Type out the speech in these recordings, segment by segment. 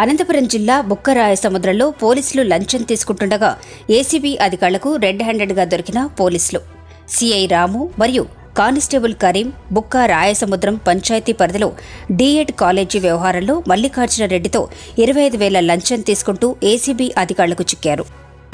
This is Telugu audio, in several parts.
అనంతపురం జిల్లా బుక్కరాయ సముద్రంలో పోలీసులు లంచం తీసుకుంటుండగా ఏసీబీ అధికారులకు రెడ్ హ్యాండెడ్గా దొరికిన పోలీసులు సిఐ రాము మరియు కానిస్టేబుల్ కరీం బుక్క రాయసముద్రం పంచాయతీ పరిధిలో డిఎడ్ కాలేజీ వ్యవహారంలో మల్లికార్జున రెడ్డితో ఇరవై ఐదు వేల లంచం తీసుకుంటూ ఏసీబీ అధికారులకు చిక్కారు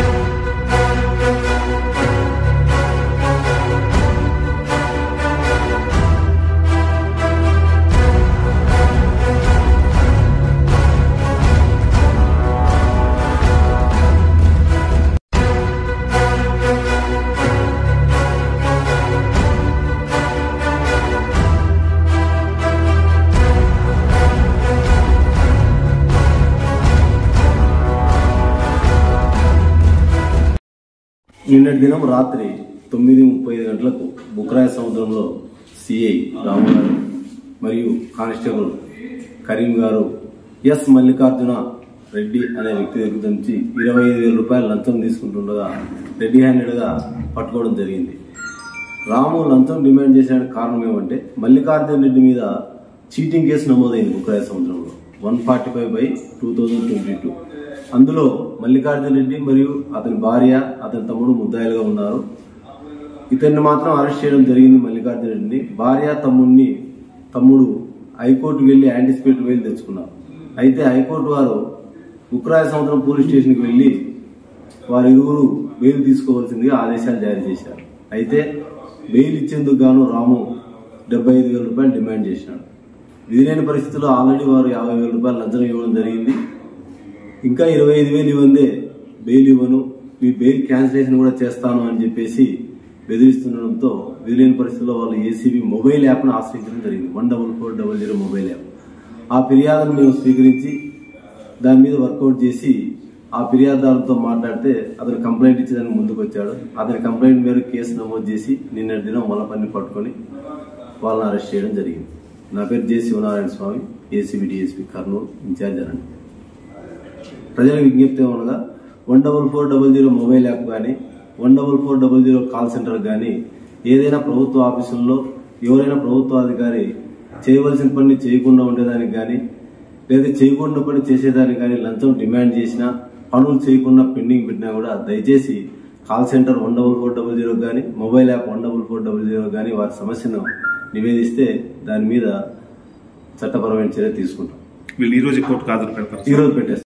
నిన్నటి దినం రాత్రి తొమ్మిది ముప్పై ఐదు గంటలకు బుక్రాయ సముద్రంలో సిఐ రాము గారు మరియు కానిస్టేబుల్ కరీం గారు ఎస్ మల్లికార్జున రెడ్డి అనే వ్యక్తి దగ్గర నుంచి ఇరవై ఐదు వేల రూపాయలు లంచం తీసుకుంటుండగా రెడ్డి హ్యాండెడ్గా పట్టుకోవడం జరిగింది రాము లంచం డిమాండ్ చేసిన కారణం ఏమంటే మల్లికార్జున రెడ్డి మీద చీటింగ్ కేసు నమోదైంది బుక్రాయ సముద్రంలో one forty five by two thousand twenty two అందులో మల్లికార్జున రెడ్డి మరియు అతని భార్య అతని తమ్ముడు ముద్దాయిలుగా ఉన్నారు ఇతన్ని మాత్రం అరెస్ట్ చేయడం జరిగింది మల్లికార్జున రెడ్డిని భార్య తమ్ముడిని తమ్ముడు హైకోర్టుకు వెళ్లి యాంటిసిపేట్ వెళ్ళి తెచ్చుకున్నారు అయితే హైకోర్టు వారు ఉక్రాయ సముద్రం పోలీస్ స్టేషన్కి వెళ్లి వారి ఇరువురు బెయిల్ తీసుకోవాల్సిందిగా ఆదేశాలు జారీ చేశారు అయితే బెయిల్ ఇచ్చేందుకు గాను రాము డెబ్బై ఐదు వేల రూపాయలు డిమాండ్ చేసినాడు విధిలేని పరిస్థితుల్లో ఆల్రెడీ వారు యాభై వేల రూపాయలు లంచం ఇవ్వడం జరిగింది ఇంకా ఇరవై ఐదు వేలు ఇవ్వందే బెయిల్ ఇవ్వను మీ బెయిల్ క్యాన్సిలేషన్ కూడా చేస్తాను అని చెప్పేసి బెదిరిస్తుండడంతో విధిలేని పరిస్థితుల్లో వాళ్ళు ఏసీబీ మొబైల్ యాప్ను ఆశ్రయించడం జరిగింది one double four double zero mobile app ఆ ఫిర్యాదును మేము స్వీకరించి దాని మీద వర్కౌట్ చేసి ఆ ఫిర్యాదుదారులతో మాట్లాడితే అతను కంప్లైంట్ ఇచ్చేదానికి ముందుకు వచ్చాడు అతని కంప్లైంట్ మేరకు కేసు నమోదు చేసి నిన్నటి దినం వల్లపన్ని పట్టుకొని వాళ్ళని అరెస్ట్ చేయడం జరిగింది నా పేరు J Sivanarayana Swamy ACB DSP Kurnool incharge అనండి ప్రజలకు విజ్ఞప్తి ఏమనగా one double four double zero mobile app కానీ one double four double zero call centre కానీ ఏదైనా ప్రభుత్వ ఆఫీసుల్లో ఎవరైనా ప్రభుత్వ అధికారి చేయవలసిన పని చేయకుండా ఉండేదానికి కానీ లేదా చేయకుండా పని చేసేదానికి కానీ లంచం డిమాండ్ చేసినా పనులు చేయకుండా పెండింగ్ పెట్టినా కూడా దయచేసి call centre one double four double zero కానీ mobile app one double four double zero కానీ వారి సమస్యను నివేదిస్తే దాని మీద చట్టపరమైన చర్య తీసుకుంటాం వీళ్ళు ఈ రోజు కోర్టుకు హాజరు పెడతారు ఈరోజు పెట్టేస్తాం